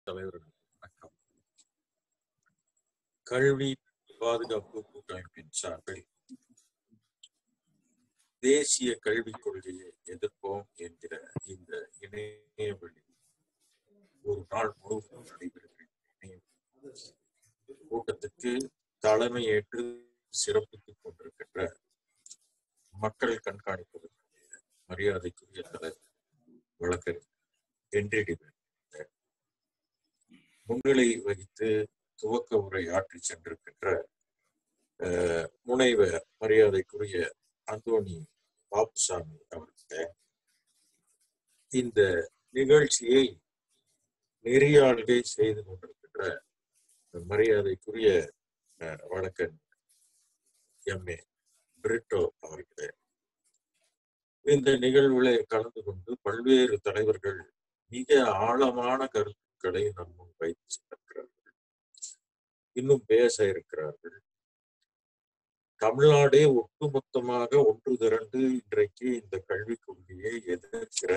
தலைவர்கள் வணக்கம் கல்வி பாதுகாப்பு கூட்டமைப்பின் சார்பில் தேசிய கல்விக் கொள்கையை எதிர்ப்போம் என்கிற இந்த இணையவழி ஒரு நாள் முழுவதும் நடைபெறுகிற இணைய கூட்டத்துக்கு தலைமையேற்று சிறப்பித்துக் கொண்டிருக்கின்ற மக்கள் கண்காணிப்பதற்குரிய மரியாதைக்குரிய தலைவர் வழக்கறிஞர் என்றிடிவர் முன்னிலை வகித்து துவக்க உரை ஆற்றி சென்றிருக்கின்ற அஹ், முனைவர் மரியாதைக்குரிய அந்தோணி பாப்புசாமி அவர்களே இந்த நிகழ்ச்சியை நெறியாள்கை செய்து கொண்டிருக்கின்ற மரியாதைக்குரிய அஹ், வழக்கன் எம் ஏ பிரிட்டோ அவர்களே இந்த நிகழ்வுல கலந்து கொண்டு பல்வேறு தலைவர்கள் மிக ஆழமான கருத்துக்களை நம் முன் வைத்து சென்றிருக்கிறார்கள் இன்னும் பேச இருக்கிறார்கள் தமிழ்நாடே ஒட்டுமொத்தமாக ஒன்று திரண்டு இன்றைக்கு இந்த கல்விக் கொள்கையை எதிர்க்கிற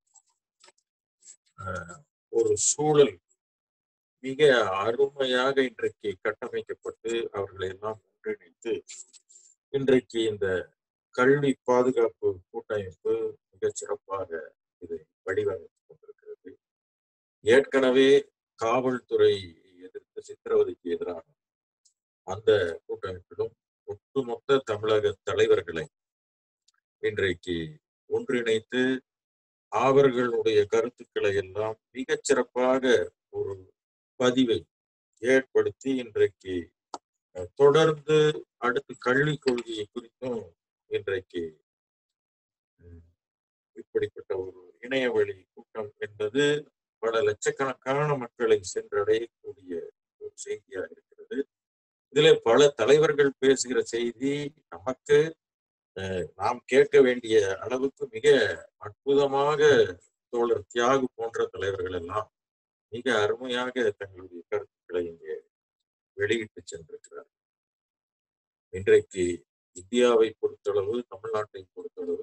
அஹ், ஒரு சூழல் மிக அருமையாக இன்றைக்கு கட்டமைக்கப்பட்டு அவர்களை எல்லாம் ஒன்றிணைத்து இன்றைக்கு இந்த கல்வி பாதுகாப்பு கூட்டமைப்பு மிகச் சிறப்பாக இதை வடிவமைத்துக் கொண்டிருக்கிறது ஏற்கனவே காவல்துறை எதிர்த்து சித்திரவதைக்கு எதிரான அந்த கூட்டமைப்பிலும் ஒட்டுமொத்த தமிழக தலைவர்களை இன்றைக்கு ஒன்றிணைத்து அவர்களுடைய கருத்துக்களை எல்லாம் மிகச் சிறப்பாக ஒரு பதிவை ஏற்படுத்தி இன்றைக்கு அஹ், தொடர்ந்து அடுத்து கல்விக் கொள்கையை குறித்தும் இன்றைக்கு உம், இப்படிப்பட்ட ஒரு இணையவழி கூட்டம் என்பது பல லட்சக்கணக்கான மக்களை சென்றடையக்கூடிய ஒரு செய்தியா இருக்கிறது இதிலே பல தலைவர்கள் பேசுகிற செய்தி நமக்கு அஹ், நாம் கேட்க வேண்டிய அளவுக்கு மிக அற்புதமாக தோழர் தியாகு போன்ற தலைவர்கள் எல்லாம் மிக அருமையாக தங்களுடைய கருத்துக்களை இங்கே வெளியிட்டு சென்றிருக்கிறார் இன்றைக்கு இந்தியாவை பொறுத்தளவு தமிழ்நாட்டை பொறுத்தளவு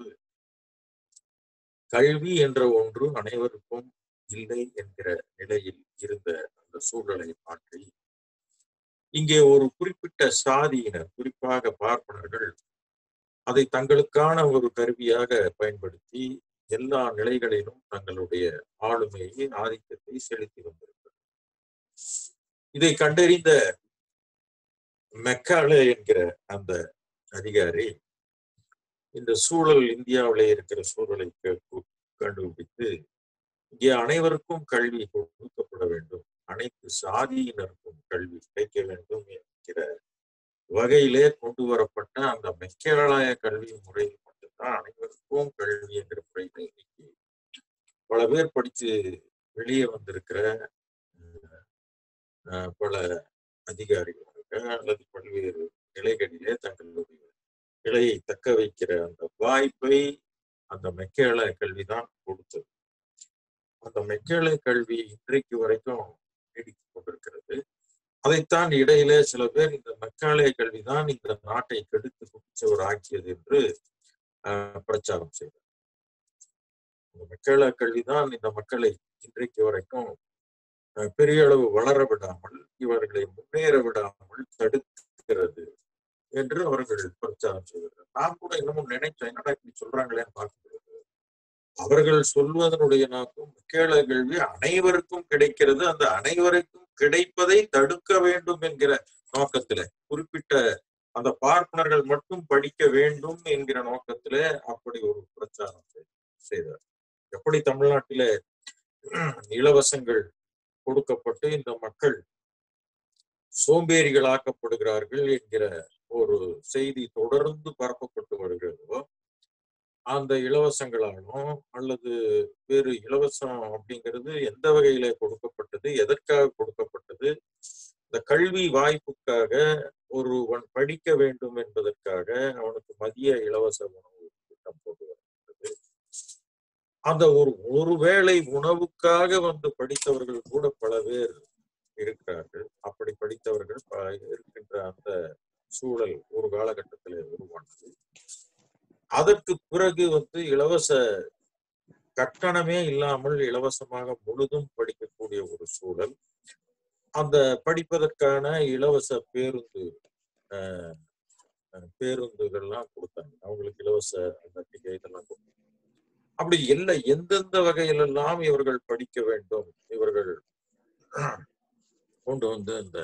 கல்வி என்ற ஒன்று அனைவருக்கும் இல்லை என்கிற நிலையில் இருந்த அந்த சூழலை மாற்றி இங்கே ஒரு குறிப்பிட்ட சாதியினர் குறிப்பாக பார்ப்பனர்கள் அதை தங்களுக்கான ஒரு கருவியாக பயன்படுத்தி எல்லா நிலைகளிலும் தங்களுடைய ஆளுமையை ஆதிக்கத்தை செலுத்தி வந்திருக்கிறது இதை கண்டறிந்த மெக்காலே என்கிற அந்த அதிகாரி இந்த சூழல் இந்தியாவிலே இருக்கிற சூழலை க- கு- கண்டுபிடித்து இங்கே அனைவருக்கும் கல்வி கொடுக்கப்பட வேண்டும் அனைத்து சாதியினருக்கும் கல்வி கிடைக்க வேண்டும் என்கிற வகையிலே கொண்டு வரப்பட்ட அந்த மெக்காலய கல்வி முறையில் மட்டும்தான் அனைவருக்கும் கல்வி என்கிற முறையில இன்னைக்கு பல பேர் படிச்சு வெளியே வந்திருக்கிற அஹ், அஹ், பல அதிகாரிகளாக அல்லது பல்வேறு நிலைகளிலே தங்களுடைய நிலையை தக்க வைக்கிற அந்த வாய்ப்பை அந்த மெக்கேள கல்விதான் கொடுத்தது அந்த மெக்கேள கல்வி இன்றைக்கு வரைக்கும் நீடித்துக் கொண்டிருக்கிறது அதைத்தான் இடையிலே சில பேர் இந்த மெக்காலய கல்விதான் இந்த நாட்டை கெடுத்து குடிச்சவர் ஆக்கியது என்று அஹ், பிரச்சாரம் செய்தார் இந்த மெக்காலய கல்விதான் இந்த மக்களை இன்றைக்கு வரைக்கும் அஹ், பெரிய அளவு வளர விடாமல் இவர்களை முன்னேற விடாமல் தடுக்கிறது என்று அவர்கள் பிரச்சாரம் செய்கிறார்கள் நான் கூட இன்னமும் நினைச்சேன் என்னடா இப்படி சொல்றாங்களேன்னு பார்க்கும்போது அவர்கள் சொல்வதனுடைய நோக்கம் முக்கிய கல்வி அனைவருக்கும் கிடைக்கிறது அந்த அனைவருக்கும் கிடைப்பதை தடுக்க வேண்டும் என்கிற நோக்கத்துல குறிப்பிட்ட அந்த பார்ப்பனர்கள் மட்டும் படிக்க வேண்டும் என்கிற நோக்கத்துல அப்படி ஒரு பிரச்சாரம் செய்- செய்தார் எப்படி தமிழ்நாட்டிலே இலவசங்கள் கொடுக்கப்பட்டு இந்த மக்கள் சோம்பேறிகளாக்கப்படுகிறார்கள் என்கிற ஒரு செய்தி தொடர்ந்து பரப்பப்பட்டு வருகிறதோ அந்த இலவசங்களாலும் அல்லது வேறு இலவசம் அப்படிங்கிறது எந்த வகையில கொடுக்கப்பட்டது எதற்காக கொடுக்கப்பட்டது இந்த கல்வி வாய்ப்புக்காக ஒருவன் படிக்க வேண்டும் என்பதற்காக அவனுக்கு மதிய இலவச உணவு திட்டம் கொண்டு வரப்பட்டது அந்த ஒரு ஒருவேளை உணவுக்காக வந்து படித்தவர்கள் கூட பல பேர் இருக்கிறார்கள் அப்படி படித்தவர்கள் ப- இருக்கின்ற அந்த சூழல் ஒரு காலகட்டத்தில் உருவானது அதற்கு பிறகு வந்து இலவச கட்டணமே இல்லாமல் இலவசமாக முழுதும் படிக்கக்கூடிய ஒரு சூழல் அந்த படிப்பதற்கான இலவச பேருந்து அஹ், அஹ், பேருந்துகள்லாம் கொடுத்தாங்க அவங்களுக்கு இலவச அந்த டிக்கெட் இதெல்லாம் கொடுத்தாங்க அப்படி எல்லா எந்தெந்த வகையிலெல்லாம் இவர்கள் படிக்க வேண்டும் இவர்கள் கொண்டு வந்து இந்த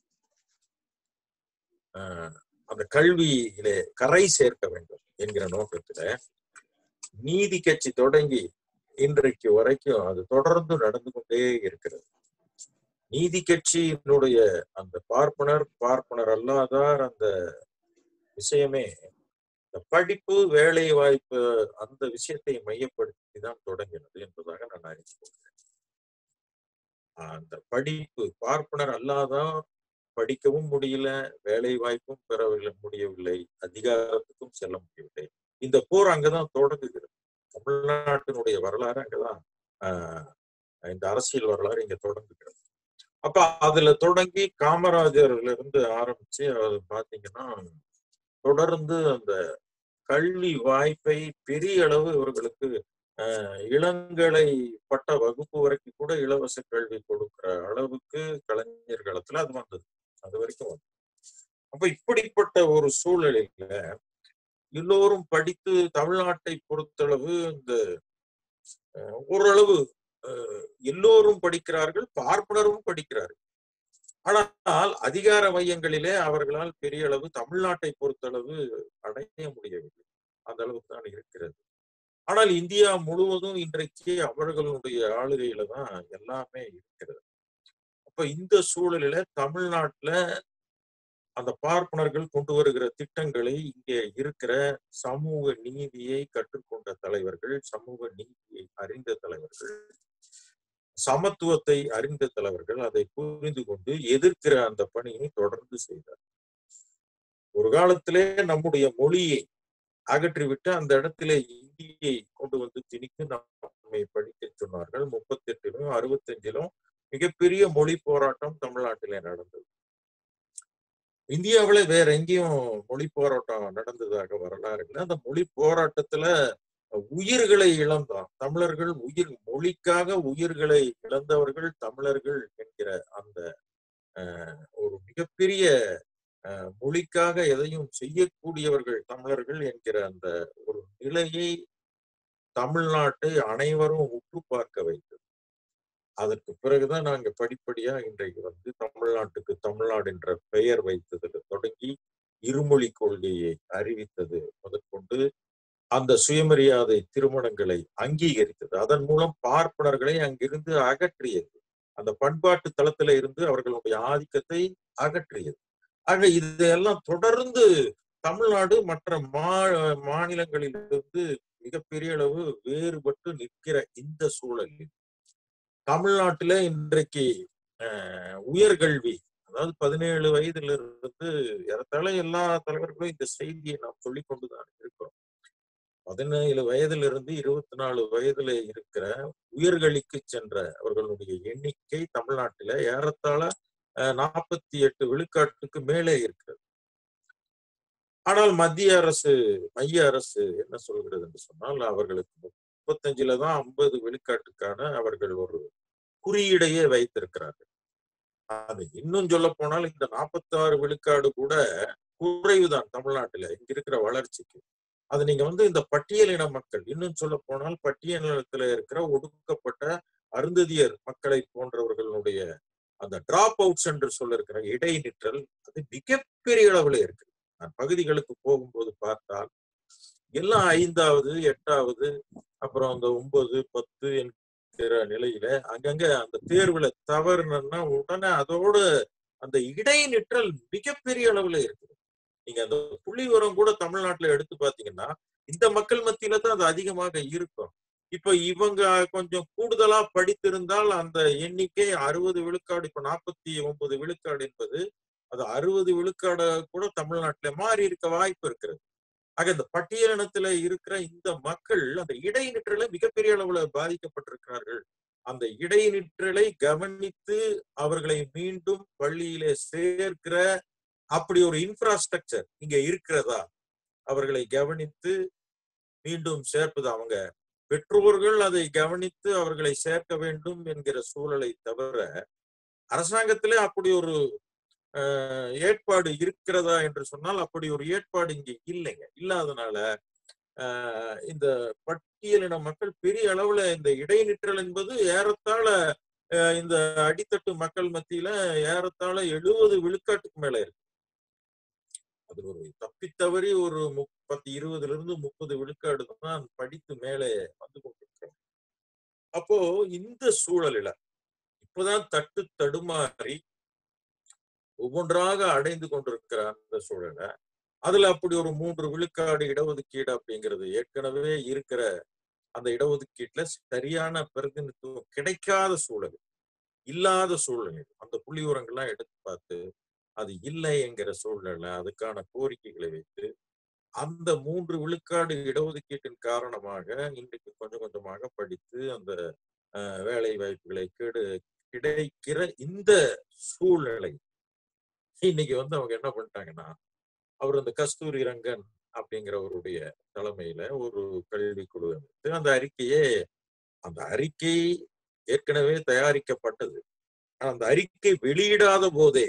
அஹ், அந்த கல்வியிலே கரை சேர்க்க வேண்டும் என்கிற நோக்கத்துல நீதி கட்சி தொடங்கி இன்றைக்கு வரைக்கும் அது தொடர்ந்து நடந்து கொண்டே இருக்கிறது நீதி கட்சியினுடைய அந்த பார்ப்பனர் பார்ப்பனர் அல்லாதார் அந்த விஷயமே இந்த படிப்பு வேலை வாய்ப்பு அந்த விஷயத்தை மையப்படுத்தி தான் தொடங்கினது என்பதாக நான் அறிந்து கொள்கிறேன் அந்த படிப்பு பார்ப்பனர் அல்லாதான் படிக்கவும் முடியல வேலை வாய்ப்பும் பெறவில்லை முடியவில்லை அதிகாரத்துக்கும் செல்ல முடியவில்லை இந்த போர் அங்கதான் தொடங்குகிறது தமிழ்நாட்டினுடைய வரலாறு அங்கதான் ஆஹ் இந்த அரசியல் வரலாறு இங்க தொடங்குகிறது அப்ப அதுல தொடங்கி காமராஜர்ல இருந்து ஆரம்பிச்சு அது பாத்தீங்கன்னா தொடர்ந்து அந்த கல்வி வாய்ப்பை பெரிய அளவு இவர்களுக்கு ஆஹ் இளங்கலை பட்ட வகுப்பு வரைக்கும் கூட இலவச கல்வி கொடுக்கிற அளவுக்கு கலைஞர் காலத்துல அது வந்தது அது வரைக்கும் வந்தது அப்ப இப்படிப்பட்ட ஒரு சூழலில எல்லோரும் படித்து தமிழ்நாட்டை பொறுத்தளவு இந்த அஹ், ஓரளவு அஹ், எல்லோரும் படிக்கிறார்கள் பார்ப்பனரும் படிக்கிறார்கள் ஆனால் அதிகார மையங்களிலே அவர்களால் பெரிய அளவு தமிழ்நாட்டை பொறுத்தளவு அடைய முடியவில்லை அந்த அளவுக்கு தான் இருக்கிறது ஆனால் இந்தியா முழுவதும் இன்றைக்கு அவர்களுடைய ஆளுகையில தான் எல்லாமே இருக்கிறது அப்ப இந்த சூழலில தமிழ்நாட்டுல அந்த பார்ப்பனர்கள் கொண்டு வருகிற திட்டங்களை இங்கே இருக்கிற சமூக நீதியை கற்றுக்கொண்ட தலைவர்கள் சமூக நீதியை அறிந்த தலைவர்கள் சமத்துவத்தை அறிந்த தலைவர்கள் அதை புரிந்து கொண்டு எதிர்க்கிற அந்த பணியை தொடர்ந்து செய்தார் ஒரு காலத்திலே நம்முடைய மொழியை அகற்றிவிட்டு அந்த இடத்திலே இந்தியை கொண்டு வந்து திணித்து நம்மை படிக்க சொன்னார்கள் முப்பத்தி எட்டிலும் அறுபத்தஞ்சிலும் மிகப்பெரிய மொழி போராட்டம் தமிழ்நாட்டிலே நடந்தது இந்தியாவில வேற எங்கேயும் மொழி போராட்டம் நடந்ததாக வரலாறு இல்லை அந்த மொழி போராட்டத்துல உயிர்களை இழந்தோம் தமிழர்கள் உயிர் மொழிக்காக உயிர்களை இழந்தவர்கள் தமிழர்கள் என்கிற அந்த அஹ், ஒரு மிகப்பெரிய அஹ், மொழிக்காக எதையும் செய்யக்கூடியவர்கள் தமிழர்கள் என்கிற அந்த ஒரு நிலையை தமிழ்நாட்டை அனைவரும் உற்று பார்க்க வைத்தது அதற்கு பிறகுதான் நாங்க படிப்படியா இன்றைக்கு வந்து தமிழ்நாட்டுக்கு தமிழ்நாடு என்ற பெயர் வைத்ததுல தொடங்கி இருமொழி கொள்கையை அறிவித்தது முதற்கொண்டு அந்த சுயமரியாதை திருமணங்களை அங்கீகரித்தது அதன் மூலம் பார்ப்பனர்களை அங்கிருந்து அகற்றியது அந்த பண்பாட்டு தளத்துல இருந்து அவர்களுடைய ஆதிக்கத்தை அகற்றியது ஆக இதையெல்லாம் தொடர்ந்து தமிழ்நாடு மற்ற மா மாநிலங்களிலிருந்து மிகப்பெரிய அளவு வேறுபட்டு நிற்கிற இந்த சூழலில் தமிழ்நாட்டில இன்றைக்கு அஹ், உயர்கல்வி அதாவது பதினேழு வயதுல இருந்து ஏறத்தாழ எல்லா தலைவர்களும் இந்த செய்தியை நாம் சொல்லிக் கொண்டுதான் இருக்கிறோம் பதினேழு வயதுல இருந்து இருபத்தி நாலு வயதுல இருக்கிற உயர்கல்விக்கு சென்ற அவர்களுடைய எண்ணிக்கை தமிழ்நாட்டில ஏறத்தாழ நாற்பத்தி எட்டு விழுக்காட்டுக்கு மேலே இருக்கிறது ஆனால் மத்திய அரசு மைய அரசு என்ன சொல்கிறது என்று சொன்னால் அவர்களுக்கு முப்பத்தஞ்சுல தான் ஐம்பது விழுக்காட்டுக்கான அவர்கள் ஒரு குறியீடையே வைத்திருக்கிறார்கள் அது இன்னும் சொல்ல போனால் இந்த நாற்பத்தாறு விழுக்காடு கூட குறைவுதான் தமிழ்நாட்டுல இங்க இருக்கிற வளர்ச்சிக்கு அது நீங்க வந்து இந்த பட்டியலின மக்கள் இன்னும் சொல்ல போனால் பட்டியலினத்துல இருக்கிற ஒடுக்கப்பட்ட அருந்ததியர் மக்களை போன்றவர்களுடைய அந்த டிராப் அவுட்ஸ் என்று சொல்ல இருக்கிற இடைநிற்றல் அது மிகப்பெரிய அளவுல இருக்கு நான் பகுதிகளுக்கு போகும்போது பார்த்தால் எல்லாம் ஐந்தாவது எட்டாவது அப்புறம் அந்த ஒன்பது பத்து என்கிற நிலையில அங்கங்க அந்த தேர்வுல தவறுனா உடனே அதோட அந்த இடைநிற்றல் மிகப்பெரிய அளவுல இருக்குது நீங்க அந்த புள்ளி உரம் கூட தமிழ்நாட்டுல எடுத்து பாத்தீங்கன்னா இந்த மக்கள் மத்தியில தான் அது அதிகமாக இருக்கும் இப்ப இவங்க கொஞ்சம் கூடுதலா படித்திருந்தால் அந்த எண்ணிக்கை அறுபது விழுக்காடு இப்ப நாற்பத்தி ஒன்பது விழுக்காடு என்பது அது அறுபது விழுக்காடு கூட தமிழ்நாட்டுல மாறி இருக்க வாய்ப்பு இருக்கிறது ஆக இந்த பட்டியலினத்துல இருக்கிற இந்த மக்கள் அந்த இடைநிற்றலை மிகப்பெரிய அளவுல பாதிக்கப்பட்டிருக்கிறார்கள் அந்த இடைநிற்றலை கவனித்து அவர்களை மீண்டும் பள்ளியிலே சேர்க்கிற அப்படி ஒரு இன்ஃப்ராஸ்ட்ரக்சர் இங்க இருக்கிறதா அவர்களை கவனித்து மீண்டும் சேர்ப்பது அவங்க பெற்றோர்கள் அதை கவனித்து அவர்களை சேர்க்க வேண்டும் என்கிற சூழலை தவிர அரசாங்கத்திலே அப்படி ஒரு அஹ், ஏற்பாடு இருக்கிறதா என்று சொன்னால் அப்படி ஒரு ஏற்பாடு இங்கே இல்லைங்க இல்லாதனால அஹ், இந்த பட்டியலின மக்கள் பெரிய அளவுல இந்த இடைநிற்றல் என்பது ஏறத்தாழ அஹ், இந்த அடித்தட்டு மக்கள் மத்தியில ஏறத்தாழ எழுபது விழுக்காட்டுக்கு மேல இருக்கு அது ஒரு தப்பித்தவறி ஒரு முப்பத்தி இருபதுல இருந்து முப்பது விழுக்காடு தான் படித்து மேலே வந்து கொண்டிருக்கிறோம் அப்போ இந்த சூழலில இப்பதான் தட்டு தடுமாறி ஒவ்வொன்றாக அடைந்து கொண்டிருக்கிற அந்த சூழலை அதுல அப்படி ஒரு மூன்று விழுக்காடு இடஒதுக்கீடு அப்படிங்கிறது ஏற்கனவே இருக்கிற அந்த இடஒதுக்கீட்டுல சரியான பிரதிநிதித்துவம் கிடைக்காத சூழல் இல்லாத சூழ்நிலை அந்த புள்ளி உரங்கள்லாம் எடுத்து பார்த்து அது இல்லை என்கிற சூழ்நிலை அதுக்கான கோரிக்கைகளை வைத்து அந்த மூன்று விழுக்காடு இடஒதுக்கீட்டின் காரணமாக இன்றைக்கு கொஞ்சம் கொஞ்சமாக படித்து அந்த அஹ், வேலை வாய்ப்புகளை கெடு கிடைக்கிற இந்த சூழ்நிலை இன்னைக்கு வந்து அவங்க என்ன பண்ணிட்டாங்கன்னா அவர் அந்த கஸ்தூரி ரங்கன் அப்படிங்கிறவருடைய தலைமையில ஒரு கல்வி குழு அமைத்து அந்த அறிக்கையே அந்த அறிக்கை ஏற்கனவே தயாரிக்கப்பட்டது ஆனா அந்த அறிக்கை வெளியிடாத போதே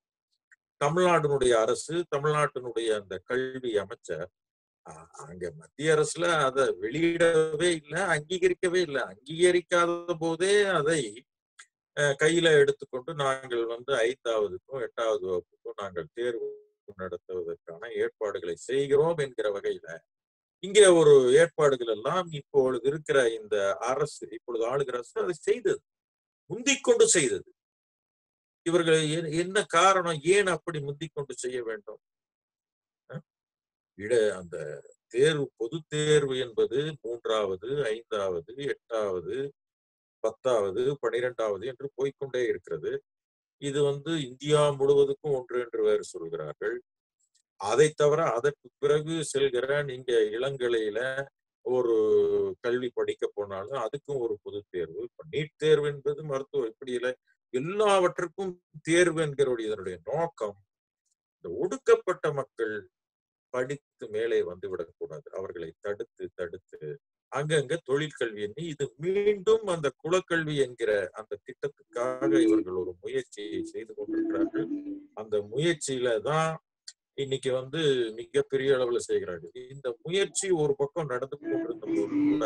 தமிழ்நாட்டினுடைய அரசு தமிழ்நாட்டினுடைய அந்த கல்வி அமைச்சர் அ- அங்க மத்திய அரசுல அதை வெளியிடவே இல்லை அங்கீகரிக்கவே இல்லை அங்கீகரிக்காத போதே அதை அஹ், கையில எடுத்துக்கொண்டு நாங்கள் வந்து ஐந்தாவதுக்கும் எட்டாவது வகுப்புக்கும் நாங்கள் தேர்வு நடத்துவதற்கான ஏற்பாடுகளை செய்கிறோம் என்கிற வகையில இங்கே ஒரு ஏற்பாடுகள் எல்லாம் இப்பொழுது இருக்கிற இந்த அரசு இப்பொழுது ஆளுகிற அரசு அதை செய்தது முந்திக் கொண்டு செய்தது இவர்கள் என்ன- என்ன காரணம் ஏன் அப்படி முந்திக் கொண்டு செய்ய வேண்டும் அஹ்? இட அந்த தேர்வு பொது தேர்வு என்பது மூன்றாவது ஐந்தாவது எட்டாவது பத்தாவது பனிரெண்டாவது என்று போய்க்கொண்டே இருக்கிறது இது வந்து இந்தியா முழுவதுக்கும் ஒன்று என்று வேறு சொல்கிறார்கள் அதை தவிர அதற்கு பிறகு செல்கிற நீங்க இளங்கலையில ஒரு கல்வி படிக்க போனாலும் அதுக்கும் ஒரு பொது தேர்வு இப்ப நீட் தேர்வு என்பது மருத்துவ இப்படி இல்லை எல்லாவற்றுக்கும் தேர்வு என்கிற இதனுடைய நோக்கம் இந்த ஒடுக்கப்பட்ட மக்கள் படித்து மேலே வந்து விடக்கூடாது அவர்களை தடுத்து தடுத்து அங்கங்க தொழிற்கல்வி எண்ணி இது மீண்டும் அந்த குலக்கல்வி என்கிற அந்த திட்டத்துக்காக இவர்கள் ஒரு முயற்சியை செய்து கொண்டிருக்கிறார்கள் அந்த முயற்சியில தான் இன்னைக்கு வந்து மிகப்பெரிய அளவுல செய்கிறார்கள் இந்த முயற்சி ஒரு பக்கம் நடந்து கொண்டிருந்த போது கூட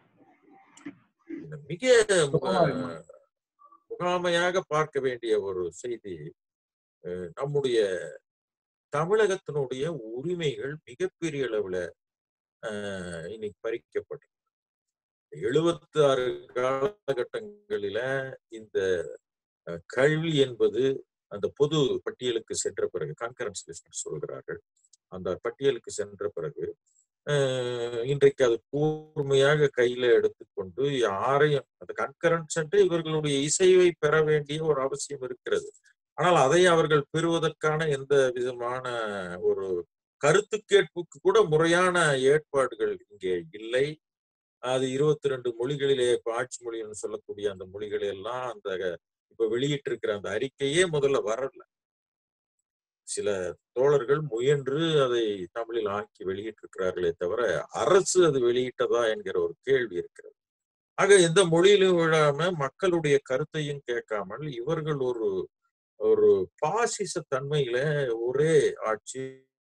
இந்த மிக அஹ், முகாமையாக பார்க்க வேண்டிய ஒரு செய்தி அஹ், நம்முடைய தமிழகத்தினுடைய உரிமைகள் மிகப்பெரிய அளவுல அஹ், இன்னைக்கு பறிக்கப்பட்டு எழுபத்தி ஆறு காலகட்டங்களில இந்த அஹ், கல்வி என்பது அந்த பொது பட்டியலுக்கு சென்ற பிறகு கான்கரன்ஸ் லிஸ்ட் சொல்கிறார்கள் அந்த பட்டியலுக்கு சென்ற பிறகு அஹ், இன்றைக்கு அது கூர்மையாக கையில எடுத்துக்கொண்டு யாரையும் அந்த கன்கரன்ஸ் என்று இவர்களுடைய இசைவை பெற வேண்டிய ஒரு அவசியம் இருக்கிறது ஆனால் அதை அவர்கள் பெறுவதற்கான எந்த விதமான ஒரு கருத்து கேட்புக்கு கூட முறையான ஏற்பாடுகள் இங்கே இல்லை அது இருபத்தி ரெண்டு மொழிகளிலே இப்ப ஆட்சி மொழின்னு சொல்லக்கூடிய அந்த மொழிகள் எல்லாம் அந்த இப்ப வெளியிட்டிருக்கிற அந்த அறிக்கையே முதல்ல வரல சில தோழர்கள் முயன்று அதை தமிழில் ஆக்கி வெளியிட்டிருக்கிறார்களே தவிர அரசு அது வெளியிட்டதா என்கிற ஒரு கேள்வி இருக்கிறது ஆக எந்த மொழியிலும் விழாம மக்களுடைய கருத்தையும் கேட்காமல் இவர்கள் ஒரு ஒரு பாசிச தன்மையில ஒரே ஆட்சி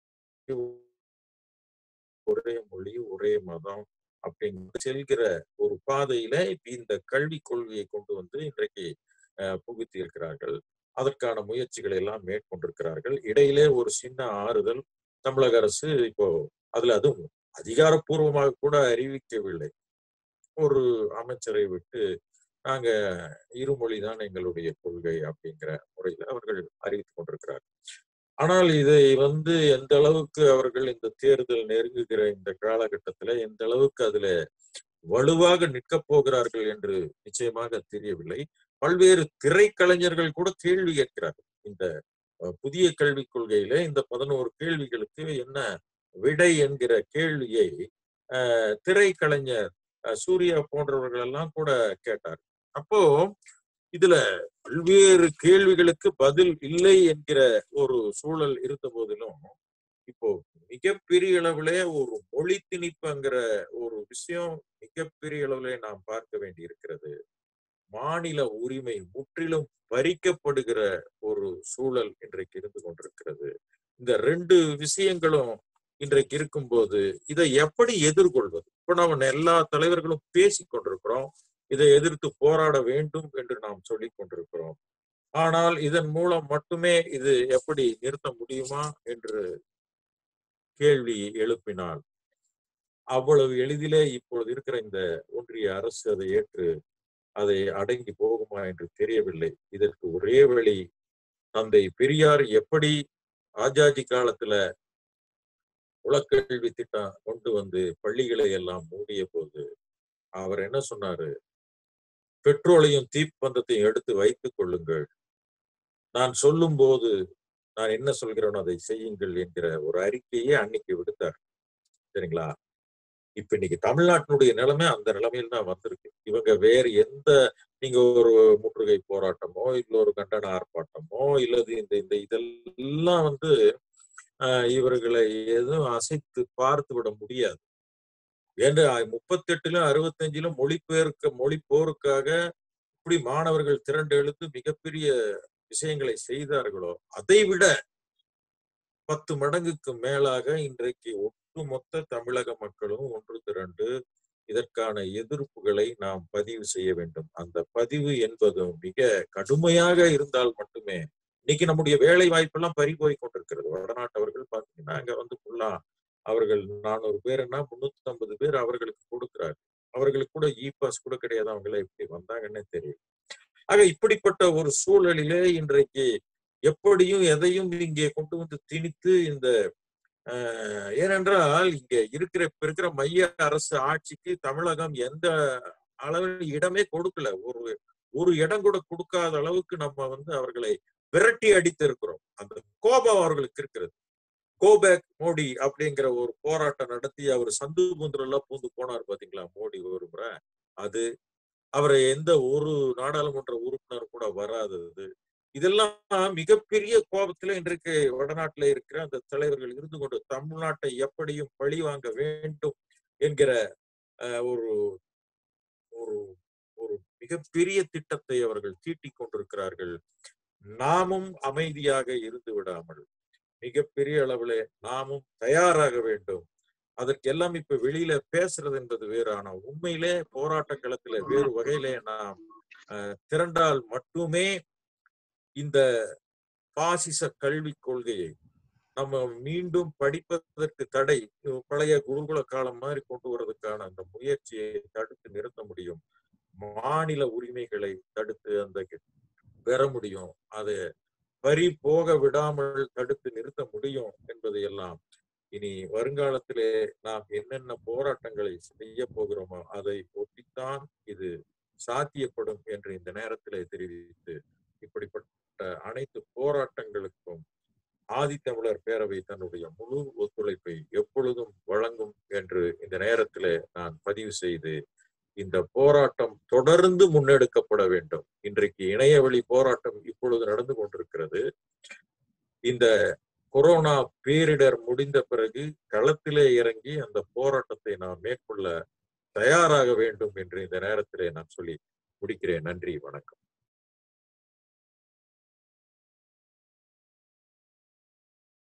ஒரே மொழி ஒரே மதம் அப்படின்னு செல்கிற ஒரு பாதையில இப்ப இந்த கல்வி கொள்கையை கொண்டு வந்து இன்றைக்கு அஹ், புகுத்தி இருக்கிறார்கள் அதற்கான முயற்சிகளை எல்லாம் மேற்கொண்டிருக்கிறார்கள் இடையிலே ஒரு சின்ன ஆறுதல் தமிழக அரசு இப்போ அதுல அதுவும் அதிகாரப்பூர்வமாக கூட அறிவிக்கவில்லை ஒரு அமைச்சரை விட்டு நாங்க இருமொழி தான் எங்களுடைய கொள்கை அப்படிங்கிற முறையில அவர்கள் அறிவித்துக் கொண்டிருக்கிறார் ஆனால் இதை வந்து எந்த அளவுக்கு அவர்கள் இந்த தேர்தல் நெருங்குகிற இந்த காலகட்டத்துல எந்த அளவுக்கு அதுல வலுவாக நிற்கப் போகிறார்கள் என்று நிச்சயமாக தெரியவில்லை பல்வேறு திரைக்கலைஞர்கள் கூட கேள்வி கேட்கிறார்கள் இந்த அஹ், புதிய கல்விக் கொள்கையில இந்த பதினோரு கேள்விகளுக்கு என்ன விடை என்கிற கேள்வியை அஹ், திரைக்கலைஞர் அஹ், சூர்யா போன்றவர்கள் எல்லாம் கூட கேட்டார் அப்போ இதுல பல்வேறு கேள்விகளுக்கு பதில் இல்லை என்கிற ஒரு சூழல் இருந்த போதிலும் இப்போ மிகப்பெரிய அளவுல ஒரு மொழி திணிப்புங்கிற ஒரு விஷயம் மிகப்பெரிய அளவுல நாம் பார்க்க வேண்டி இருக்கிறது மாநில உரிமை முற்றிலும் பறிக்கப்படுகிற ஒரு சூழல் இன்றைக்கு இருந்து கொண்டிருக்கிறது இந்த ரெண்டு விஷயங்களும் இன்றைக்கு இருக்கும்போது இதை எப்படி எதிர்கொள்வது இப்ப நம்ம எல்லா தலைவர்களும் பேசி கொண்டிருக்கிறோம் இதை எதிர்த்து போராட வேண்டும் என்று நாம் சொல்லிக் கொண்டிருக்கிறோம் ஆனால் இதன் மூலம் மட்டுமே இது எப்படி நிறுத்த முடியுமா என்று கேள்வி எழுப்பினால் அவ்வளவு எளிதிலே இப்பொழுது இருக்கிற இந்த ஒன்றிய அரசு அதை ஏற்று அதை அடங்கி போகுமா என்று தெரியவில்லை இதற்கு ஒரே வழி தந்தை பெரியார் எப்படி ராஜாஜி காலத்துல உலக்கல்வி திட்டம் கொண்டு வந்து பள்ளிகளை எல்லாம் மூடிய போது அவர் என்ன சொன்னாரு பெட்ரோலையும் தீப்பந்தத்தையும் எடுத்து வைத்துக் கொள்ளுங்கள் நான் சொல்லும் போது நான் என்ன சொல்கிறேனோ அதை செய்யுங்கள் என்கிற ஒரு அறிக்கையை அன்னைக்கு விடுத்தார் சரிங்களா இப்ப இன்னைக்கு தமிழ்நாட்டினுடைய நிலைமை அந்த நிலைமையில் தான் வந்திருக்கு இவங்க வேறு எந்த நீங்க ஒரு முற்றுகை போராட்டமோ இல்ல ஒரு கண்டன ஆர்ப்பாட்டமோ இல்லது இந்த இந்த இதெல்லாம் வந்து ஆஹ் இவர்களை எதுவும் அசைத்து பார்த்து விட முடியாது ஏன்று முப்பத்தி எட்டுல அறுபத்தஞ்சிலும் மொழிபெயர்க்க மொழி போருக்காக இப்படி மாணவர்கள் திரண்டு எழுத்து மிகப்பெரிய விஷயங்களை செய்தார்களோ அதை விட பத்து மடங்குக்கு மேலாக இன்றைக்கு ஒட்டுமொத்த தமிழக மக்களும் ஒன்று திரண்டு இதற்கான எதிர்ப்புகளை நாம் பதிவு செய்ய வேண்டும் அந்த பதிவு என்பது மிக கடுமையாக இருந்தால் மட்டுமே இன்னைக்கு நம்முடைய வேலை வாய்ப்பெல்லாம் பறி போய் கொண்டிருக்கிறது வடநாட்டவர்கள் பார்த்தீங்கன்னா அங்க வந்து ஃபுல்லா அவர்கள் நானூறு பேர்னா முன்னூத்தி ஐம்பது பேர் அவர்களுக்கு கொடுக்கிறாரு அவர்களுக்கு கூட இ பாஸ் கூட கிடையாது அவங்க எல்லாம் எப்படி வந்தாங்கன்னே தெரியும் ஆக இப்படிப்பட்ட ஒரு சூழலிலே இன்றைக்கு எப்படியும் எதையும் இங்கே கொண்டு வந்து திணித்து இந்த ஏனென்றால் இங்க இருக்கிற இப்ப இருக்கிற மைய அரசு ஆட்சிக்கு தமிழகம் எந்த அளவில் இடமே கொடுக்கல ஒரு ஒரு இடம் கூட கொடுக்காத அளவுக்கு நம்ம வந்து அவர்களை விரட்டி அடித்து இருக்கிறோம் அந்த கோபம் அவர்களுக்கு இருக்கிறது கோபேக் மோடி அப்படிங்கிற ஒரு போராட்டம் நடத்தி அவர் சந்து பூந்துரெல்லாம் பூந்து போனார் பாத்தீங்களா மோடி ஒரு முறை அது அவரை எந்த ஒரு நாடாளுமன்ற உறுப்பினர் கூட வராதது இதெல்லாம் மிகப்பெரிய கோபத்துல இன்றைக்கு வடநாட்டுல இருக்கிற அந்த தலைவர்கள் இருந்து கொண்டு தமிழ்நாட்டை எப்படியும் பழி வாங்க வேண்டும் என்கிற ஒரு ஒரு ஒரு மிகப்பெரிய திட்டத்தை அவர்கள் தீட்டிக் கொண்டிருக்கிறார்கள் நாமும் அமைதியாக இருந்து விடாமல் மிகப்பெரிய அளவுல நாமும் தயாராக வேண்டும் அதற்கெல்லாம் இப்ப வெளியில பேசுறது என்பது வேறு ஆனா உண்மையிலே போராட்ட களத்துல வேறு வகையிலே நாம் திரண்டால் மட்டுமே இந்த பாசிச கல்வி கொள்கையை நம்ம மீண்டும் படிப்பதற்கு தடை பழைய குருகுல காலம் மாதிரி கொண்டு வரதுக்கான அந்த முயற்சியை தடுத்து நிறுத்த முடியும் மாநில உரிமைகளை தடுத்து அந்த பெற முடியும் அதை பறி போக விடாமல் தடுத்து நிறுத்த முடியும் என்பதையெல்லாம் இனி வருங்காலத்திலே நாம் என்னென்ன போராட்டங்களை செய்ய போகிறோமோ அதை ஒட்டித்தான் இது சாத்தியப்படும் என்று இந்த நேரத்திலே தெரிவித்து இப்படிப்பட்ட அனைத்து போராட்டங்களுக்கும் ஆதித்தமிழர் பேரவை தன்னுடைய முழு ஒத்துழைப்பை எப்பொழுதும் வழங்கும் என்று இந்த நேரத்திலே நான் பதிவு செய்து இந்த போராட்டம் தொடர்ந்து முன்னெடுக்கப்பட வேண்டும் இன்றைக்கு இணையவழி போராட்டம் இப்பொழுது நடந்து கொண்டிருக்கிறது இந்த கொரோனா பேரிடர் முடிந்த பிறகு களத்திலே இறங்கி அந்த போராட்டத்தை நாம் மேற்கொள்ள தயாராக வேண்டும் என்று இந்த நேரத்திலே நான் சொல்லி முடிக்கிறேன் நன்றி வணக்கம்